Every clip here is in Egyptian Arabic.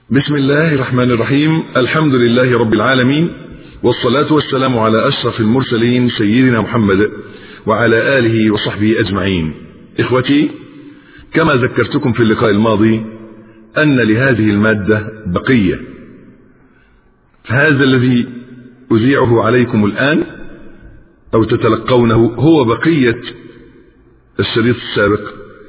بسم الله الرحمن الرحيم الحمد لله رب العالمين والصلاة والسلام على أشرف المرسلين سيدنا محمد وعلى آله وصحبه أجمعين إخوتي كما ذكرتكم في اللقاء الماضي أن لهذه المادة بقية فهذا الذي أذيعه عليكم الآن أو تتلقونه هو بقية الشريط السابق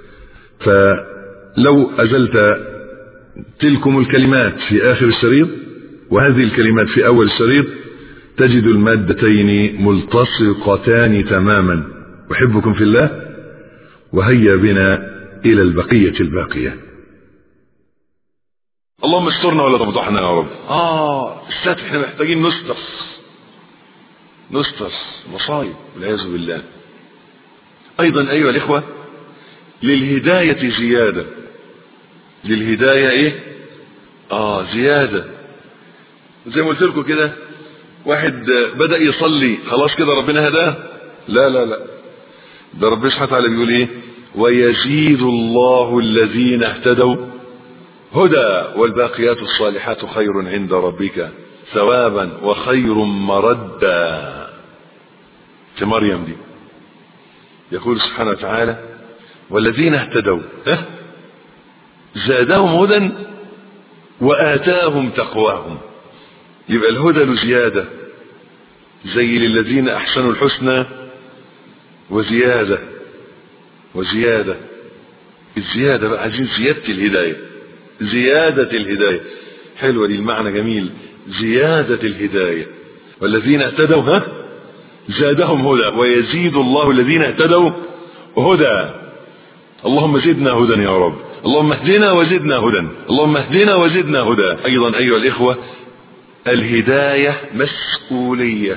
فلو أزلت تلكم الكلمات في آخر الشريط وهذه الكلمات في أول الشريط تجد المادتين ملتصقتان تماما أحبكم في الله وهيا بنا إلى البقية الباقية اللهم استرنا ولا تفضحنا يا رب آه الستر احنا محتاجين نستر نستر مصايب والعياذ بالله أيضا أيها الإخوة للهداية زيادة للهداية إيه آه زيادة زي ما قلت لكم كده واحد بدأ يصلي خلاص كده ربنا هداه لا لا لا ده ربنا سبحانه وتعالى بيقول ايه ويزيد الله الذين اهتدوا هدى والباقيات الصالحات خير عند ربك ثوابا وخير مردا في مريم دي يقول سبحانه وتعالى والذين اهتدوا اه زادهم هدى وآتاهم تقواهم يبقى الهدى له زيادة زي للذين أحسنوا الحسنى وزيادة وزيادة الزيادة بقى عايزين زيادة الهداية زيادة الهداية حلوة دي المعنى جميل زيادة الهداية والذين اهتدوا ها زادهم هدى ويزيد الله الذين اهتدوا هدى اللهم زدنا هدى يا رب اللهم اهدنا وزدنا هدى اللهم اهدنا وزدنا هدى ايضا ايها الاخوة الهداية مسؤولية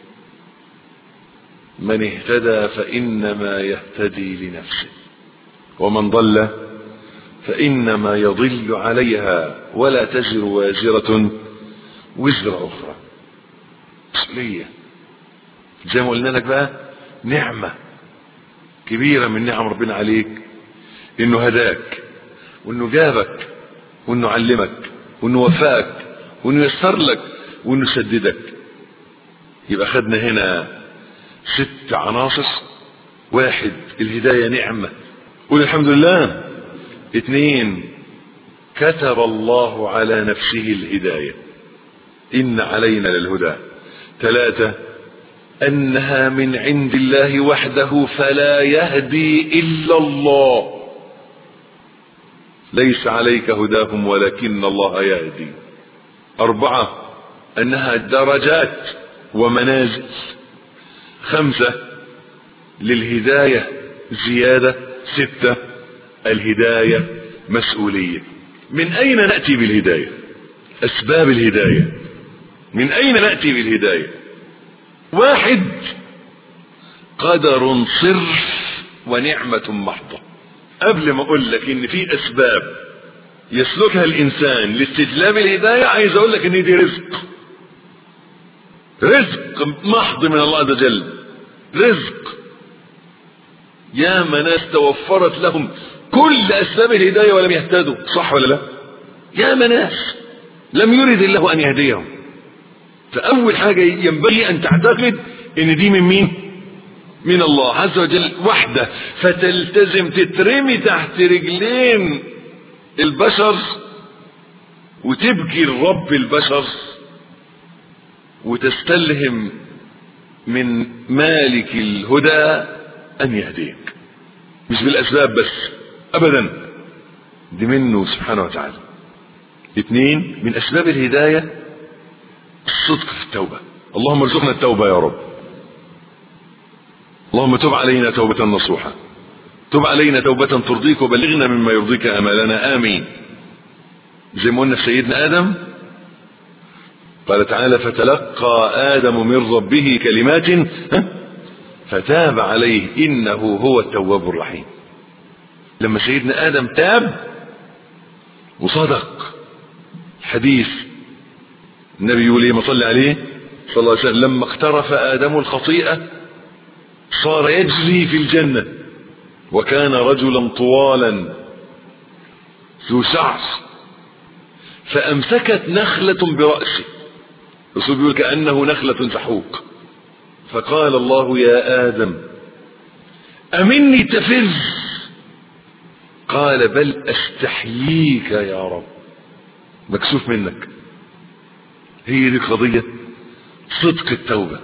من اهتدى فانما يهتدي لنفسه ومن ضل فانما يضل عليها ولا تزر وازرة وزر اخرى مسؤولية زي ما قلنا لك بقى نعمة كبيرة من نعم ربنا عليك انه هداك وانه جابك وانه علمك وانه وفاك وانه يسر لك وانه سددك يبقى خدنا هنا ست عناصر واحد الهداية نعمة قول الحمد لله اثنين كتب الله على نفسه الهداية إن علينا للهدى ثلاثة أنها من عند الله وحده فلا يهدي إلا الله ليس عليك هداهم ولكن الله يهدي أربعة أنها درجات ومنازل خمسة للهداية زيادة ستة الهداية مسؤولية من أين نأتي بالهداية أسباب الهداية من أين نأتي بالهداية واحد قدر صرف ونعمة محضة قبل ما اقول لك ان في اسباب يسلكها الانسان لاستجلاب الهداية عايز اقول لك ان دي رزق رزق محض من الله عز وجل رزق يا ناس توفرت لهم كل اسباب الهداية ولم يهتدوا صح ولا لا يا ناس لم يرد الله ان يهديهم فاول حاجة ينبغي ان تعتقد ان دي من مين من الله عز وجل وحده فتلتزم تترمي تحت رجلين البشر وتبكي الرب البشر وتستلهم من مالك الهدى ان يهديك مش بالاسباب بس ابدا دي منه سبحانه وتعالى اثنين من اسباب الهداية الصدق في التوبة اللهم ارزقنا التوبة يا رب اللهم تب علينا توبة نصوحة تب علينا توبة ترضيك وبلغنا مما يرضيك امالنا امين زي ما قلنا في سيدنا ادم قال تعالى فتلقى ادم من ربه كلمات فتاب عليه انه هو التواب الرحيم لما سيدنا ادم تاب وصدق حديث النبي يقول ايه ما صلى عليه صلى الله عليه وسلم لما اقترف ادم الخطيئه صار يجري في الجنة وكان رجلا طوالا ذو شعر فأمسكت نخلة برأسه الرسول بيقول كأنه نخلة سحوق فقال الله يا آدم أمني تفر قال بل أستحييك يا رب مكسوف منك هي دي قضية صدق التوبة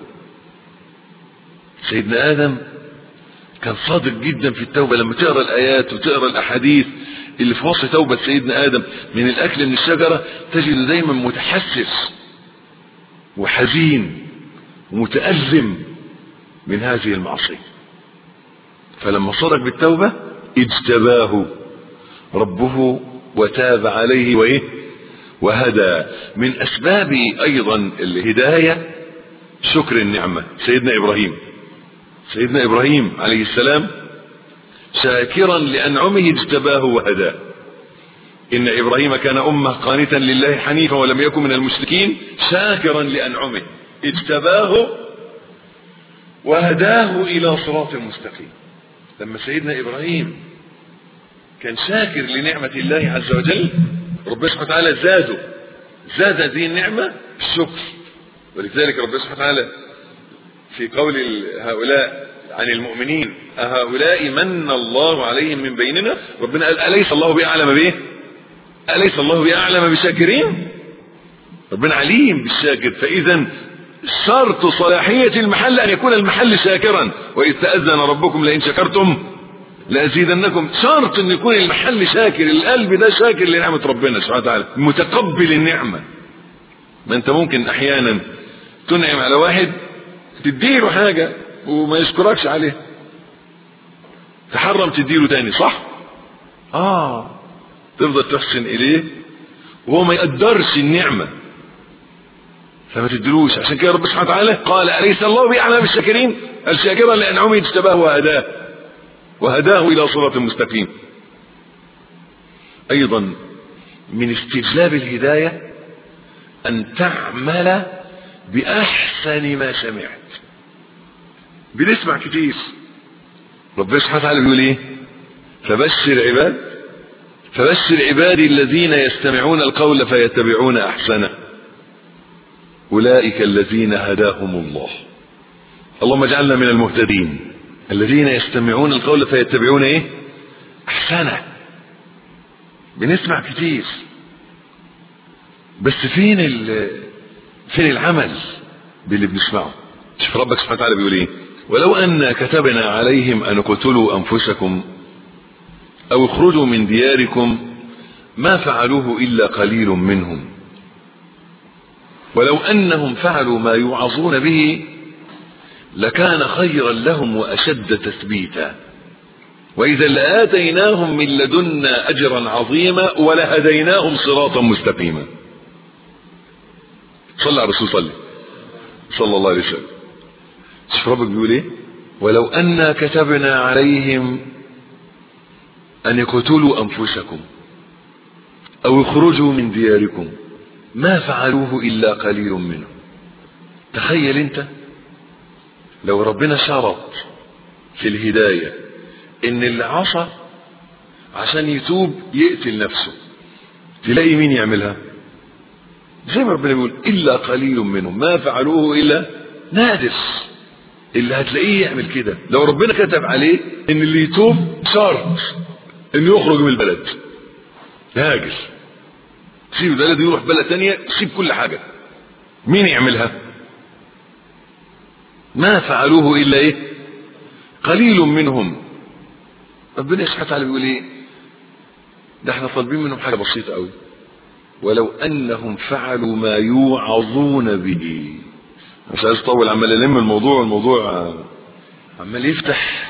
سيدنا آدم كان صادق جدا في التوبة لما تقرأ الآيات وتقرأ الأحاديث اللي في وصف توبة سيدنا آدم من الأكل من الشجرة تجد دايما متحسس وحزين ومتألم من هذه المعصية فلما صدق بالتوبة اجتباه ربه وتاب عليه وإيه وهدى من أسباب أيضا الهداية شكر النعمة سيدنا إبراهيم سيدنا إبراهيم عليه السلام شاكرا لأنعمه اجتباه وهداه إن إبراهيم كان أمة قانتا لله حنيفا ولم يكن من المشركين شاكرا لأنعمه اجتباه وهداه إلى صراط مستقيم لما سيدنا إبراهيم كان شاكر لنعمة الله عز وجل ربنا سبحانه وتعالى زاده زاد هذه النعمة الشكر ولذلك ربنا سبحانه وتعالى في قول هؤلاء عن المؤمنين أهؤلاء من الله عليهم من بيننا ربنا قال أليس الله بأعلم به أليس الله بأعلم بشاكرين ربنا عليم بالشاكر فإذا شرط صلاحية المحل أن يكون المحل شاكرا وإذ تأذن ربكم لئن شكرتم لأزيدنكم شرط أن يكون المحل شاكر القلب ده شاكر لنعمة ربنا سبحانه وتعالى متقبل النعمة ما أنت ممكن أحيانا تنعم على واحد تديله حاجة وما يشكركش عليها تحرم تديله تاني صح اه تفضل تحسن اليه وهو ما يقدرش النعمة فما تدلوش عشان كده رب سبحانه وتعالى قال أليس الله بأعلم بالشاكرين الشاكرا لأنعمه اجتباه وهداه وهداه إلى صراط مستقيم أيضا من استجلاب الهداية أن تعمل بأحسن ما سمعت بنسمع كتير ربنا سبحانه وتعالى بيقول ايه فبشر عباد فبشر عبادي الذين يستمعون القول فيتبعون احسنه اولئك الذين هداهم الله اللهم اجعلنا من المهتدين الذين يستمعون القول فيتبعون ايه احسنه بنسمع كتير بس فين فين العمل باللي بنسمعه شوف ربك سبحانه وتعالى بيقول ايه ولو أن كتبنا عليهم أن اقتلوا أنفسكم أو اخرجوا من دياركم ما فعلوه إلا قليل منهم ولو أنهم فعلوا ما يوعظون به لكان خيرا لهم وأشد تثبيتا وإذا لآتيناهم من لدنا أجرا عظيما ولهديناهم صراطا مستقيما صلى على الرسول صلى صلى الله عليه وسلم شوف ربك بيقول ايه ولو أنا كتبنا عليهم أن يقتلوا أنفسكم أو يخرجوا من دياركم ما فعلوه إلا قليل منهم تخيل أنت لو ربنا شرط في الهداية إن اللي عصى عشان يتوب يقتل نفسه تلاقي مين يعملها زي ما ربنا بيقول إلا قليل منهم ما فعلوه إلا نادر اللي هتلاقيه يعمل كده لو ربنا كتب عليه ان اللي يتوب شرط انه يخرج من البلد يهاجر سيب البلد يروح بلد تانية سيب كل حاجة مين يعملها ما فعلوه الا ايه قليل منهم ربنا سبحانه وتعالى بيقول ايه ده احنا طالبين منهم حاجة بسيطة قوي ولو انهم فعلوا ما يوعظون به مش عايز اطول عمال الم الموضوع الموضوع عمال يفتح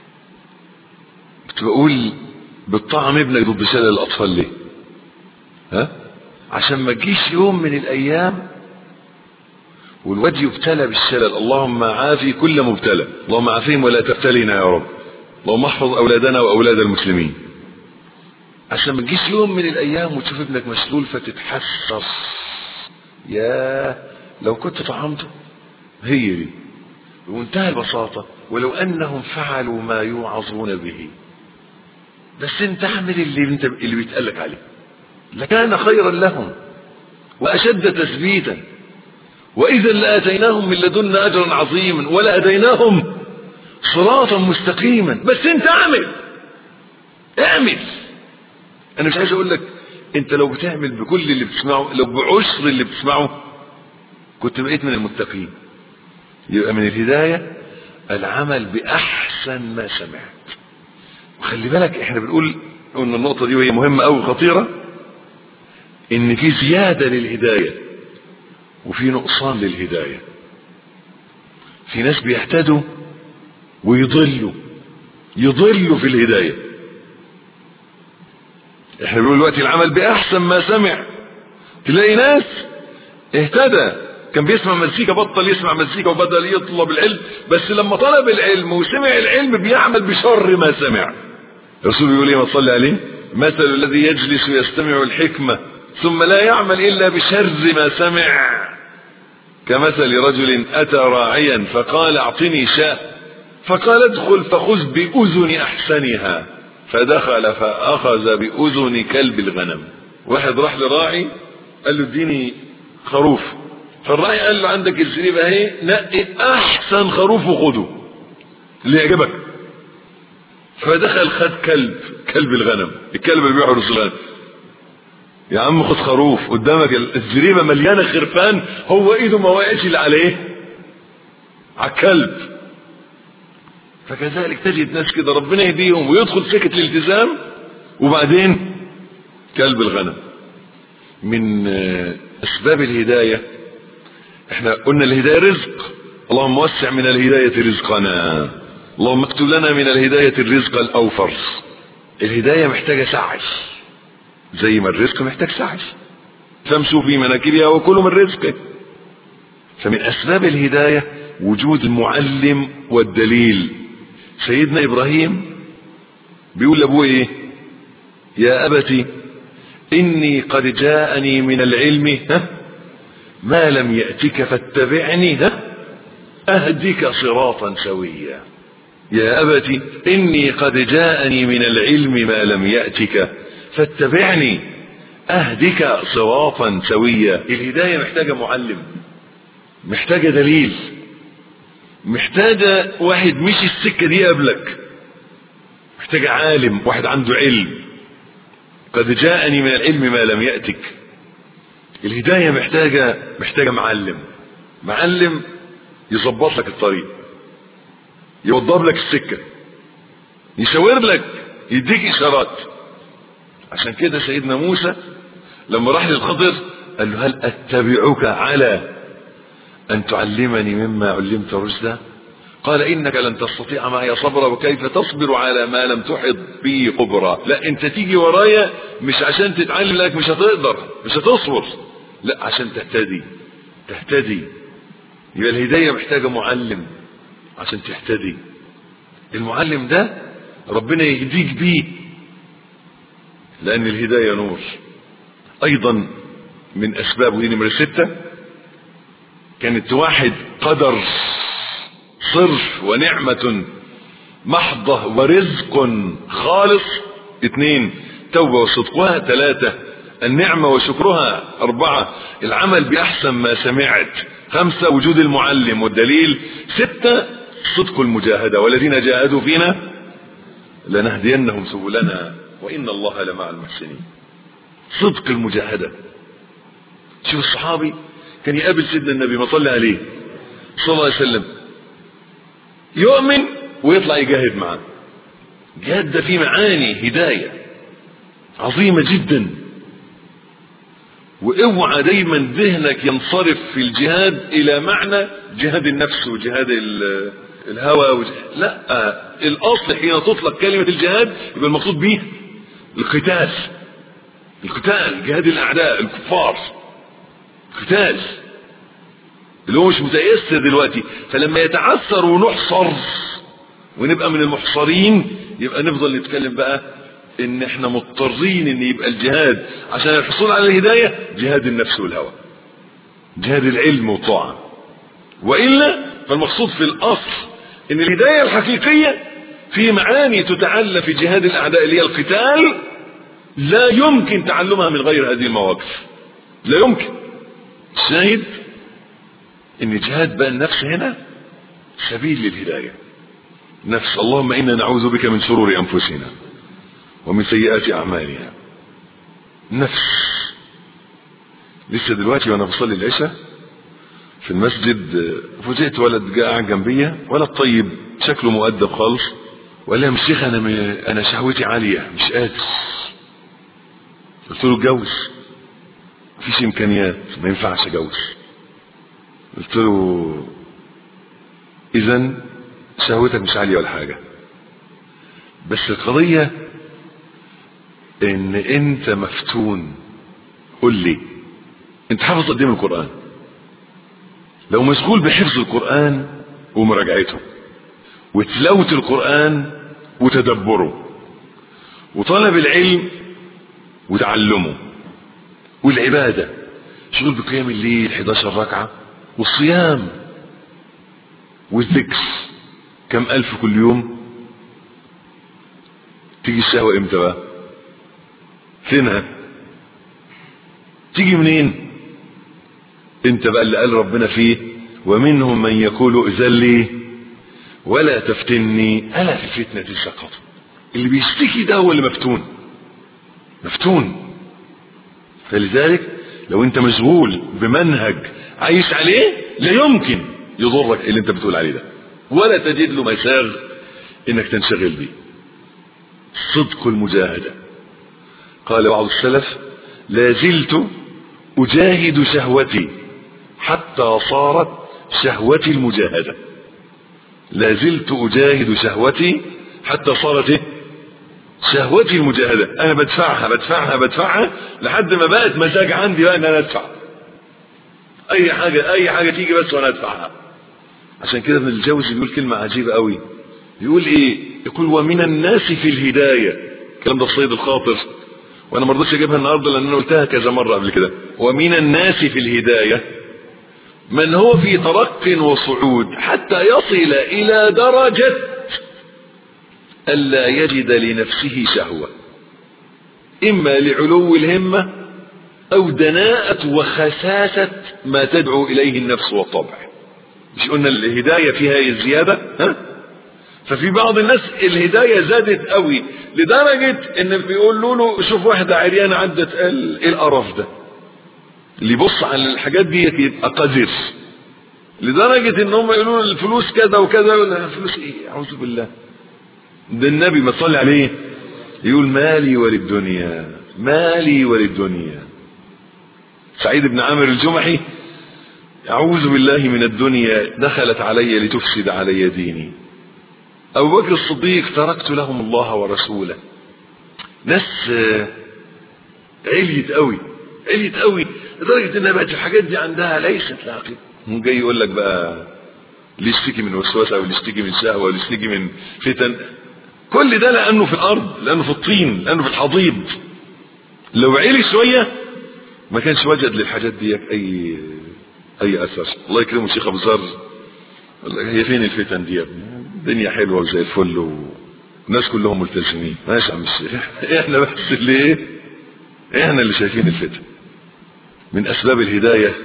كنت بقول بتطعم ابنك ضد شلل الاطفال ليه ها عشان ما تجيش يوم من الايام والواد يبتلى بالشلل اللهم عافي كل مبتلى اللهم عافيهم ولا تبتلينا يا رب اللهم احفظ اولادنا واولاد المسلمين عشان ما تجيش يوم من الايام وتشوف ابنك مشلول فتتحسس يا لو كنت طعمته هي دي بمنتهى البساطة ولو أنهم فعلوا ما يوعظون به بس انت اعمل اللي انت اللي بيتقالك عليه لكان خيرا لهم وأشد تثبيتا وإذا لآتيناهم من لدنا أجرا عظيما ولهديناهم صراطا مستقيما بس أنت اعمل اعمل أنا مش عايز أقول لك أنت لو بتعمل بكل اللي بتسمعه لو بعشر اللي بتسمعه كنت بقيت من المتقين يبقى من الهداية العمل بأحسن ما سمعت وخلي بالك احنا بنقول قلنا النقطة دي وهي مهمة أوي خطيرة إن في زيادة للهداية وفي نقصان للهداية في ناس بيهتدوا ويضلوا يضلوا في الهداية احنا بنقول دلوقتي العمل بأحسن ما سمع تلاقي ناس اهتدى كان بيسمع مزيكا بطل يسمع مزيكا وبدأ يطلب العلم بس لما طلب العلم وسمع العلم بيعمل بشر ما سمع الرسول يقول ايه ما تصلي عليه مثل الذي يجلس يستمع الحكمة ثم لا يعمل إلا بشر ما سمع كمثل رجل أتى راعيا فقال أعطني شاة فقال ادخل فخذ بأذن أحسنها فدخل فأخذ بأذن كلب الغنم واحد راح لراعي قال له اديني خروف فالراعي قال له عندك الزريبة اهي نقي أحسن خروف وخده اللي يعجبك فدخل خد كلب كلب الغنم الكلب اللي بيحرس الغنم يا عم خد خروف قدامك الزريبه مليانه خرفان هو ايده ما وقعش اللي عليه على الكلب فكذلك تجد ناس كده ربنا يهديهم ويدخل سكه الالتزام وبعدين كلب الغنم من اسباب الهدايه احنا قلنا الهدايه رزق اللهم وسع من الهدايه رزقنا اللهم اكتب لنا من الهدايه الرزق الاوفر الهدايه محتاجه سعي زي ما الرزق محتاج سعي فامشوا في مناكبها وكلوا من رزقه فمن اسباب الهدايه وجود المعلم والدليل سيدنا ابراهيم بيقول لابوه ايه يا ابتي اني قد جاءني من العلم ها ما لم ياتك فاتبعني ها اهدك صراطا سويا يا ابتي اني قد جاءني من العلم ما لم ياتك فاتبعني اهدك صراطا سويا الهدايه محتاجه معلم محتاجه دليل محتاجه واحد مشي السكه دي قبلك محتاجه عالم واحد عنده علم قد جاءني من العلم ما لم ياتك الهدايه محتاجه محتاجه معلم معلم يظبط لك الطريق يوضب لك السكه يشاور لك يديك اشارات عشان كده سيدنا موسى لما راح للخضر قال له هل اتبعك على ان تعلمني مما علمت رشدا قال انك لن تستطيع معي صبرا وكيف تصبر على ما لم تحط به خبرا لا انت تيجي ورايا مش عشان تتعلم لك مش هتقدر مش هتصبر لا عشان تهتدي تهتدي يبقى الهدايه محتاجه معلم عشان تهتدي المعلم ده ربنا يهديك بيه لأن الهداية نور أيضا من أسباب ودي نمرة ستة كانت واحد قدر صرف ونعمة محضة ورزق خالص اثنين توبة وصدقها ثلاثة النعمة وشكرها أربعة العمل بأحسن ما سمعت خمسة وجود المعلم والدليل ستة صدق المجاهدة والذين جاهدوا فينا لنهدينهم سبلنا وإن الله لمع المحسنين صدق المجاهدة شوف الصحابي كان يقابل سيدنا النبي ما صلى عليه صلى الله عليه وسلم يؤمن ويطلع يجاهد معاه جهاد ده فيه معاني هداية عظيمة جدا واوعى دايما ذهنك ينصرف في الجهاد الى معنى جهاد النفس وجهاد الهوى وجهاد لا الاصل حين تطلق كلمة الجهاد يبقى المقصود به القتال القتال جهاد الاعداء الكفار قتال اللي هو مش متيسر دلوقتي فلما يتعثر ونحصر ونبقى من المحصرين يبقى نفضل نتكلم بقى ان احنا مضطرين ان يبقى الجهاد عشان الحصول على الهداية جهاد النفس والهوى جهاد العلم والطاعة وإلا فالمقصود في الأصل ان الهداية الحقيقية في معاني تتعلى في جهاد الأعداء اللي هي القتال لا يمكن تعلمها من غير هذه المواقف لا يمكن الشاهد ان جهاد بقى النفس هنا سبيل للهداية نفس اللهم إنا نعوذ بك من شرور أنفسنا ومن سيئات أعمالنا نفس لسه دلوقتي وانا بصلي العشاء في المسجد فوجئت ولد جاء قاعد جنبيا ولد طيب شكله مؤدب خالص وقال لي يا مشيخ انا م... انا شهوتي عاليه مش قادر قلت له اتجوز مفيش امكانيات ما ينفعش اتجوز قلت له اذا شهوتك مش عاليه ولا حاجه بس القضيه ان انت مفتون قل لي انت حافظ قد ايه من القران لو مشغول بحفظ القران ومراجعته وتلاوه القران وتدبره وطلب العلم وتعلمه والعباده شغل بقيام الليل 11 ركعه والصيام والذكر كم ألف كل يوم تيجي الشهوة امتى بقى فينها تيجي منين انت بقى اللي قال ربنا فيه ومنهم من يقول ائذن لي ولا تفتني الا في الفتنة سقط اللي بيشتكي ده هو اللي مفتون مفتون فلذلك لو انت مشغول بمنهج عايش عليه لا يمكن يضرك اللي انت بتقول عليه ده ولا تجد له مساغ انك تنشغل به صدق المجاهدة قال بعض السلف لا زلت اجاهد شهوتي حتى صارت شهوتي المجاهدة لا زلت اجاهد شهوتي حتى صارت ايه شهوتي المجاهدة انا بدفعها بدفعها بدفعها لحد ما بقت مزاج عندي بقى ان انا ادفع اي حاجة اي حاجة تيجي بس وانا ادفعها عشان كده ابن الجوزي بيقول كلمة عجيبة قوي يقول ايه يقول ومن الناس في الهداية الكلام ده في صيد الخاطر وانا ما رضيتش اجيبها النهارده لان انا قلتها كذا مرة قبل كده ومن الناس في الهداية من هو في ترق وصعود حتى يصل الى درجة الا يجد لنفسه شهوة اما لعلو الهمة او دناءة وخساسة ما تدعو اليه النفس والطبع مش قلنا الهداية فيها الزيادة ها ففي بعض الناس الهداية زادت قوي لدرجة ان بيقول له شوف واحدة عريانة عدت قال ايه القرف ده اللي يبص على الحاجات دي يبقى قذر لدرجة ان هم يقولوا له الفلوس كذا وكذا يقول الفلوس ايه اعوذ بالله ده النبي ما صلي عليه يقول مالي وللدنيا مالي وللدنيا سعيد بن عامر الجمحي أعوذ بالله من الدنيا دخلت علي لتفسد علي ديني أبو بكر الصديق تركت لهم الله ورسوله ناس عليت قوي عليت قوي لدرجة إنها بقت الحاجات دي عندها ليست لها قيمة هم جاي يقول لك بقى اللي يشتكي من وسوسة واللي يشتكي من شهوة واللي يشتكي من فتن كل ده لأنه في الأرض لأنه في الطين لأنه في الحضيض لو علي شوية ما كانش وجد للحاجات دي أي اي اثر الله يكرمه الشيخ ابو ذر هي فين الفتن دي يا ابني الدنيا حلوه وزي الفل والناس كلهم ملتزمين ماشي يا عم الشيخ احنا بس اللي ايه احنا اللي شايفين الفتن من اسباب الهدايه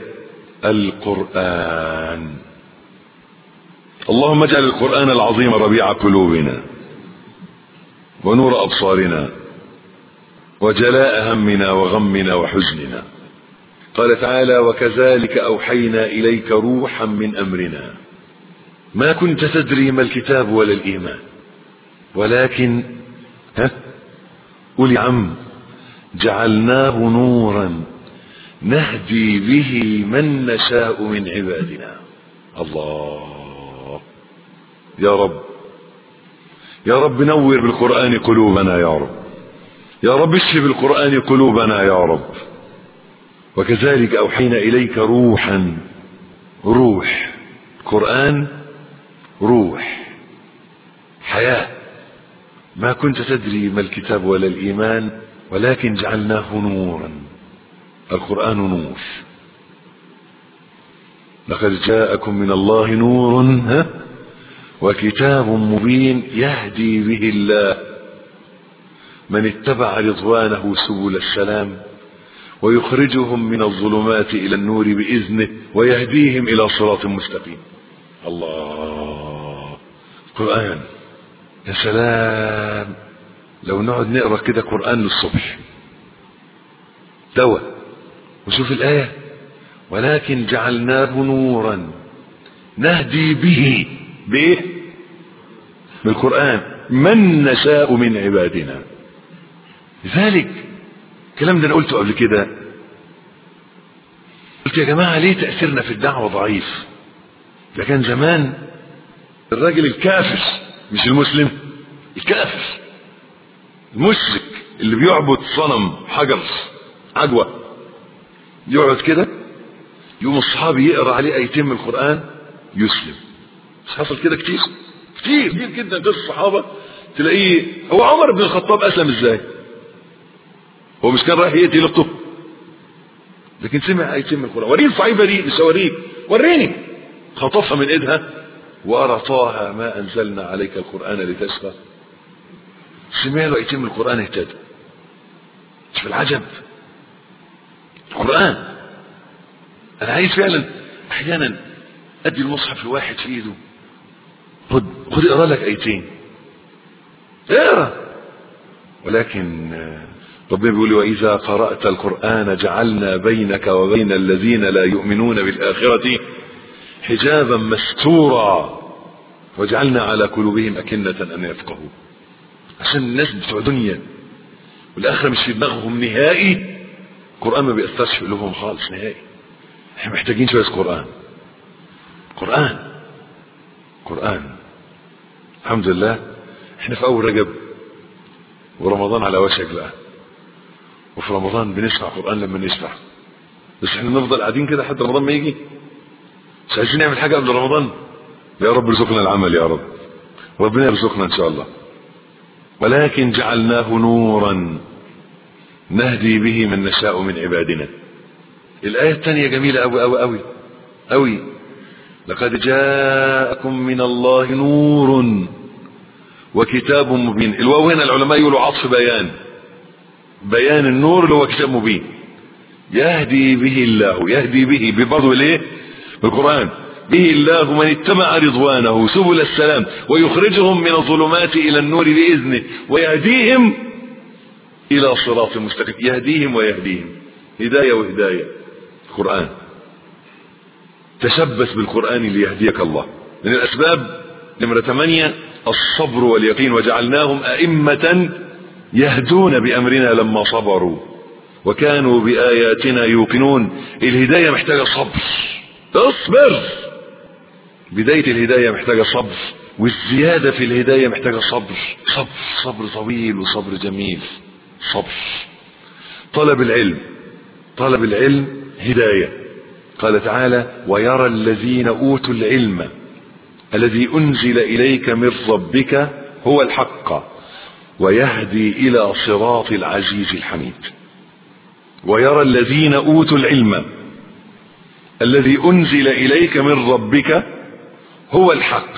القران اللهم اجعل القران العظيم ربيع قلوبنا ونور ابصارنا وجلاء همنا وغمنا وحزننا قال تعالى وكذلك أوحينا إليك روحا من أمرنا ما كنت تدري ما الكتاب ولا الإيمان ولكن ها قل يا عم جعلناه نورا نهدي به من نشاء من عبادنا الله يا رب يا رب نور بالقرآن قلوبنا يا رب يا رب اشف بالقرآن قلوبنا يا رب وكذلك أوحينا إليك روحا روح قرآن روح حياة ما كنت تدري ما الكتاب ولا الإيمان ولكن جعلناه نورا القرآن نور لقد جاءكم من الله نور ها وكتاب مبين يهدي به الله من اتبع رضوانه سبل السلام ويخرجهم من الظلمات إلى النور بإذنه ويهديهم إلى صراط مستقيم الله قرآن يا سلام لو نقعد نقرا كده قرآن للصبح دواء وشوف الآية ولكن جعلناه نورا نهدي به بإيه بالقرآن من نشاء من عبادنا لذلك الكلام ده انا قلته قبل كده قلت يا جماعة ليه تأثيرنا في الدعوة ضعيف ده كان زمان الراجل الكافر مش المسلم الكافر المشرك اللي بيعبد صنم حجر عجوة يقعد كده يقوم الصحابي يقرا عليه ايتين من القرآن يسلم مش حصل كده كتير كتير كتير جدا في الصحابة تلاقيه هو عمر بن الخطاب اسلم ازاي هو مش كان رايح يقتل اخته لكن سمع ايتين من القران وريني الصحيفه دي مش اوريك وريني خطفها من ايدها وارى طه ما انزلنا عليك القران لتشقى سمع له ايتين من القران اهتدى شوف العجب القران انا عايز فعلا احيانا ادي المصحف لواحد في ايده خد خد اقرا لك ايتين اقرا ولكن ربنا بيقول وإذا قرأت القرآن جعلنا بينك وبين الذين لا يؤمنون بالآخرة حجابا مستورا وجعلنا على قلوبهم أكنة أن يفقهوا عشان الناس بتوع دنيا والآخرة مش في دماغهم نهائي القرآن ما بيأثرش في قلوبهم خالص نهائي احنا محتاجين شوية قرآن قرآن قرآن الحمد لله احنا في أول رجب ورمضان على وشك بقى وفي رمضان بنسمع قرآن لما نسمع بس احنا نفضل قاعدين كده لحد رمضان ما يجي مش عايزين نعمل حاجة قبل رمضان يا رب ارزقنا العمل يا رب ربنا يرزقنا ان شاء الله ولكن جعلناه نورا نهدي به من نشاء من عبادنا الآية الثانية جميلة أوي أوي أوي أوي لقد جاءكم من الله نور وكتاب مبين الواو هنا العلماء يقولوا عطف بيان بيان النور اللي هو كتاب مبين يهدي به الله يهدي به ببرضه الايه بالقرآن به الله من اتبع رضوانه سبل السلام ويخرجهم من الظلمات الى النور باذنه ويهديهم الى صراط مستقيم يهديهم ويهديهم هدايه وهدايه القران تشبث بالقران ليهديك الله من الاسباب نمره ثمانية الصبر واليقين وجعلناهم ائمه يهدون بامرنا لما صبروا وكانوا باياتنا يوقنون الهدايه محتاجه صبر اصبر بدايه الهدايه محتاجه صبر والزياده في الهدايه محتاجه صبر صبر صبر طويل وصبر جميل صبر طلب العلم طلب العلم هدايه قال تعالى ويرى الذين اوتوا العلم الذي انزل اليك من ربك هو الحق ويهدي الى صراط العزيز الحميد ويرى الذين اوتوا العلم الذي انزل اليك من ربك هو الحق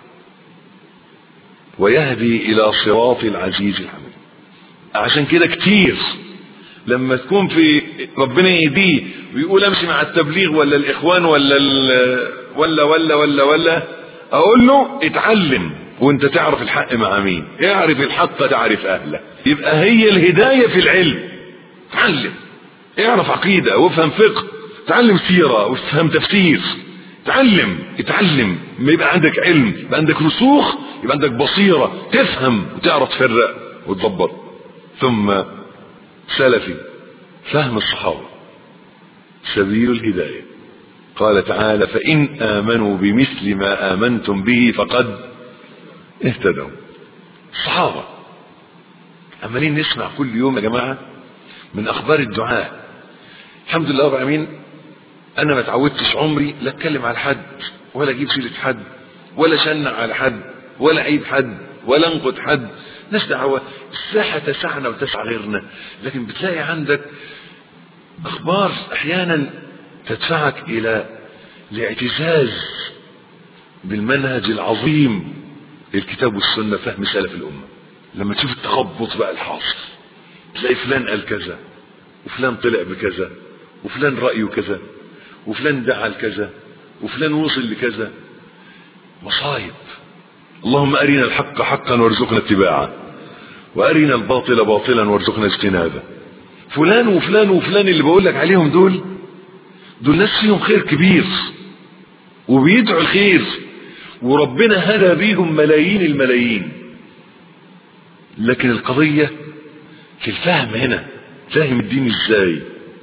ويهدي الى صراط العزيز الحميد عشان كده كتير لما تكون في ربنا يهديه ويقول امشي مع التبليغ ولا الاخوان ولا ولا ولا ولا ولا اقول له اتعلم وانت تعرف الحق مع مين اعرف الحق تعرف اهله يبقى هي الهداية في العلم اتعلم اعرف عقيدة وافهم فقه تعلم سيرة وافهم تفسير تعلم اتعلم ما يبقى عندك علم يبقى عندك رسوخ يبقى عندك بصيرة تفهم وتعرف تفرق وتدبر ثم سلفي فهم الصحابة سبيل الهداية قال تعالى فإن آمنوا بمثل ما آمنتم به فقد اهتدوا الصحابة عمالين نسمع كل يوم يا جماعة من أخبار الدعاء الحمد لله رب العالمين أنا ما تعودتش عمري لا أتكلم على حد ولا أجيب سيرة حد ولا شنع على حد ولا عيب حد ولا انقد حد ناس دعوة الساحة تسعنا وتسع غيرنا لكن بتلاقي عندك أخبار أحيانا تدفعك إلى الاعتزاز بالمنهج العظيم الكتاب والسنة فهم سلف الأمة لما تشوف التخبط بقى الحاصل تلاقي فلان قال كذا وفلان طلع بكذا وفلان رأيه كذا وفلان دعا لكذا وفلان وصل لكذا مصايب اللهم أرنا الحق حقا وارزقنا اتباعه وأرنا الباطل باطلا وارزقنا اجتنابه فلان وفلان وفلان اللي بقول لك عليهم دول دول ناس فيهم خير كبير وبيدعوا الخير وربنا هدى بيهم ملايين الملايين لكن القضية في الفهم هنا فاهم الدين ازاي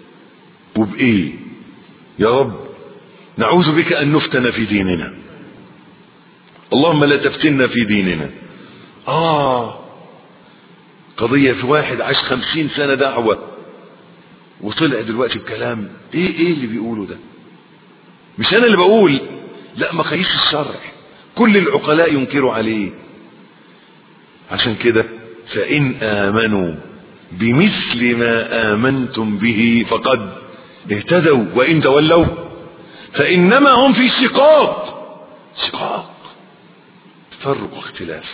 وبايه يا رب نعوذ بك ان نفتن في ديننا اللهم لا تفتنا في ديننا اه قضية في واحد عاش خمسين سنة دعوة وطلع دلوقتي بكلام ايه ايه اللي بيقوله ده مش انا اللي بقول لا مقاييس الشرع كل العقلاء ينكروا عليه عشان كده فإن آمنوا بمثل ما آمنتم به فقد اهتدوا وإن تولوا فإنما هم في شقاق شقاق تفرق واختلاف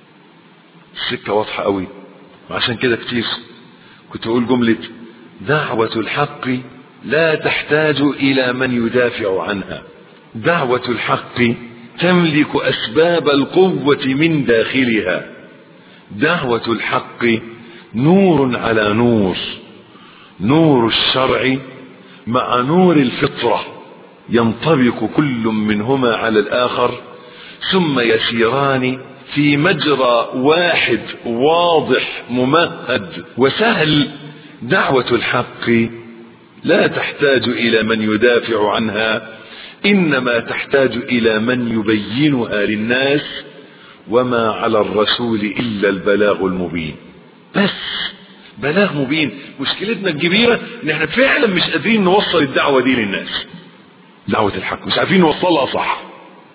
السكة واضحة قوي وعشان كده كتير كنت أقول جملة دعوة الحق لا تحتاج إلى من يدافع عنها دعوة الحق تملك أسباب القوة من داخلها دعوة الحق نور على نور نور الشرع مع نور الفطرة ينطبق كل منهما على الآخر ثم يسيران في مجرى واحد واضح ممهد وسهل دعوة الحق لا تحتاج إلى من يدافع عنها إنما تحتاج إلى من يبينها للناس وما على الرسول إلا البلاغ المبين بس بلاغ مبين مشكلتنا الكبيرة ان احنا فعلا مش قادرين نوصل الدعوة دي للناس دعوة الحق مش عارفين نوصلها صح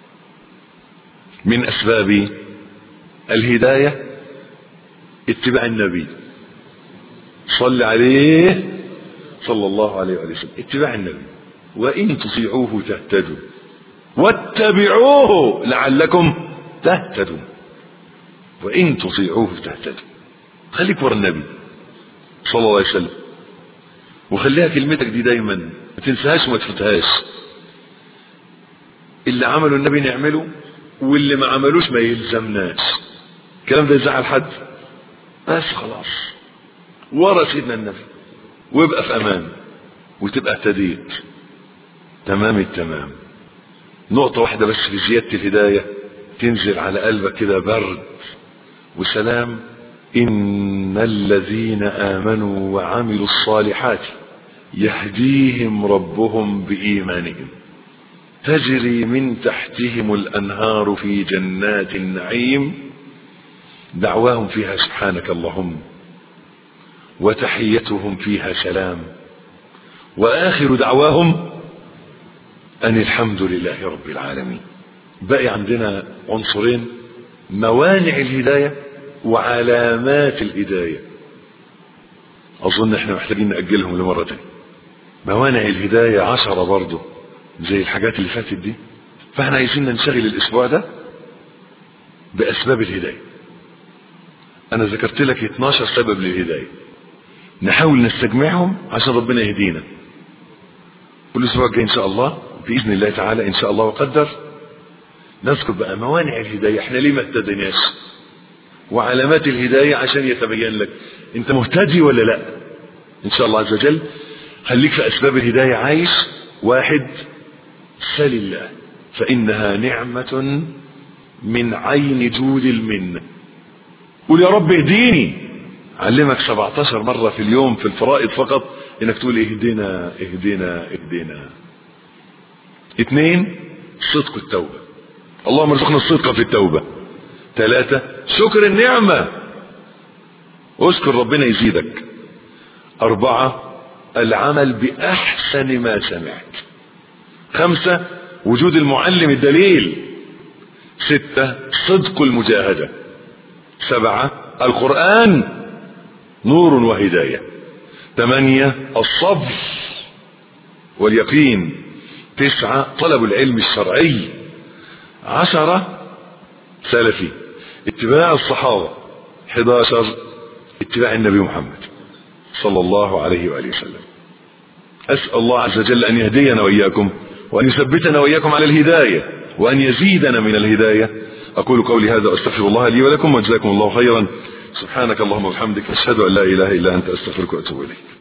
من اسباب الهداية اتباع النبي صل عليه صلى الله عليه وسلم اتباع النبي وان تطيعوه تهتدوا واتبعوه لعلكم تهتدوا وان تطيعوه تهتدوا خليك ورا النبي صلى الله عليه وسلم وخليها كلمتك دي دايما ما تنساهاش وما تفوتهاش اللي عمله النبي نعمله واللي ما عملوش ما يلزمناش الكلام ده يزعل حد بس خلاص ورا سيدنا النبي وابقى في امان وتبقى اهتديت تمام التمام نقطة واحدة بس في زيادة الهداية تنزل على قلبك كده برد وسلام إن الذين آمنوا وعملوا الصالحات يهديهم ربهم بإيمانهم تجري من تحتهم الأنهار في جنات النعيم دعواهم فيها سبحانك اللهم وتحيتهم فيها سلام وآخر دعواهم أن الحمد لله رب العالمين بقي عندنا عنصرين موانع الهدايه وعلامات الهداية أظن احنا محتاجين نأجلهم لمرة تانية موانع الهداية عشرة برضه زي الحاجات اللي فاتت دي فاحنا عايزين ننشغل الأسبوع ده بأسباب الهداية أنا ذكرت لك 12 سبب للهداية نحاول نستجمعهم عشان ربنا يهدينا والأسبوع الجاي إن شاء الله بإذن الله تعالى إن شاء الله وقدر نذكر بقى موانع الهداية احنا ليه ما اهتديناش وعلامات الهداية عشان يتبين لك انت مهتدي ولا لا ان شاء الله عز وجل خليك في اسباب الهداية عايش واحد سل الله فانها نعمة من عين جود المنة قول يا رب اهديني علمك 17 مرة في اليوم في الفرائض فقط انك تقول اهدنا اهدنا اهدنا اثنين صدق التوبة اللهم ارزقنا الصدق في التوبة ثلاثة شكر النعمة اشكر ربنا يزيدك أربعة العمل بأحسن ما سمعت خمسة وجود المعلم الدليل ستة صدق المجاهدة سبعة القرآن نور وهداية ثمانية الصبر واليقين تسعة طلب العلم الشرعي عشرة سلفي اتباع الصحابة 11 اتباع النبي محمد صلى الله عليه وآله وسلم أسأل الله عز وجل أن يهدينا وإياكم وأن يثبتنا وإياكم على الهداية وأن يزيدنا من الهداية أقول قولي هذا وأستغفر الله لي ولكم وجزاكم الله خيرا سبحانك اللهم وبحمدك أشهد أن لا إله إلا أنت أستغفرك وأتوب إليك